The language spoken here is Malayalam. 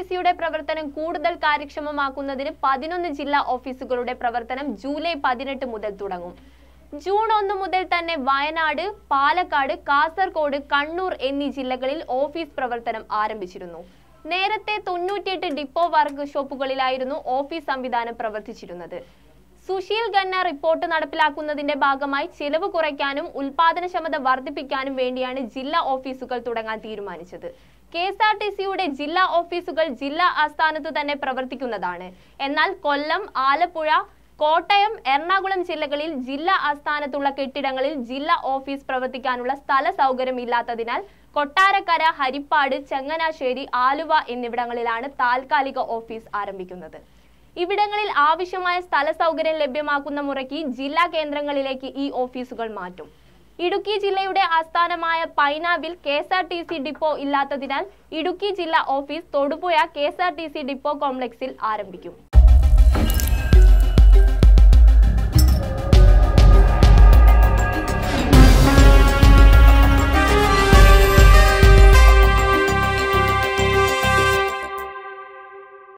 സിയുടെ പ്രവർത്തനം കൂടുതൽ കാര്യക്ഷമമാക്കുന്നതിന് പതിനൊന്ന് ജില്ലാ ഓഫീസുകളുടെ പ്രവർത്തനം ജൂലൈ പതിനെട്ട് മുതൽ തുടങ്ങും ജൂൺ ഒന്ന് മുതൽ തന്നെ വയനാട് പാലക്കാട് കാസർഗോഡ് കണ്ണൂർ എന്നീ ജില്ലകളിൽ ഓഫീസ് പ്രവർത്തനം ആരംഭിച്ചിരുന്നു നേരത്തെ തൊണ്ണൂറ്റിയെട്ട് ഡിപ്പോ വർക്ക് ഷോപ്പുകളിലായിരുന്നു ഓഫീസ് സംവിധാനം പ്രവർത്തിച്ചിരുന്നത് സുശീൽ ഖന്ന റിപ്പോർട്ട് നടപ്പിലാക്കുന്നതിന്റെ ഭാഗമായി ചെലവ് കുറയ്ക്കാനും ഉൽപാദനക്ഷമത വർദ്ധിപ്പിക്കാനും വേണ്ടിയാണ് ജില്ലാ ഓഫീസുകൾ തുടങ്ങാൻ തീരുമാനിച്ചത് കെ എസ് ആർ ടി സിയുടെ ജില്ലാ ഓഫീസുകൾ ജില്ലാ ആസ്ഥാനത്ത് തന്നെ പ്രവർത്തിക്കുന്നതാണ് എന്നാൽ കൊല്ലം ആലപ്പുഴ കോട്ടയം എറണാകുളം ജില്ലകളിൽ ജില്ലാ ആസ്ഥാനത്തുള്ള കെട്ടിടങ്ങളിൽ ജില്ലാ ഓഫീസ് പ്രവർത്തിക്കാനുള്ള സ്ഥല സൗകര്യമില്ലാത്തതിനാൽ കൊട്ടാരക്കര ഹരിപ്പാട് ചങ്ങനാശ്ശേരി ആലുവ എന്നിവിടങ്ങളിലാണ് താൽക്കാലിക ഓഫീസ് ആരംഭിക്കുന്നത് ഇവിടങ്ങളിൽ ആവശ്യമായ സ്ഥല സൗകര്യം ലഭ്യമാക്കുന്ന മുറയ്ക്ക് ജില്ലാ കേന്ദ്രങ്ങളിലേക്ക് ഈ ഓഫീസുകൾ മാറ്റും ഇടുക്കി ജില്ലയുടെ ആസ്ഥാനമായ പൈനാവിൽ K S R T C depot ഇല്ലാത്തതിനാൽ ഇടുക്കി ജില്ലാ office Thodupuzha K S R T C depot കോംപ്ലക്സിൽ ആരംഭിക്കും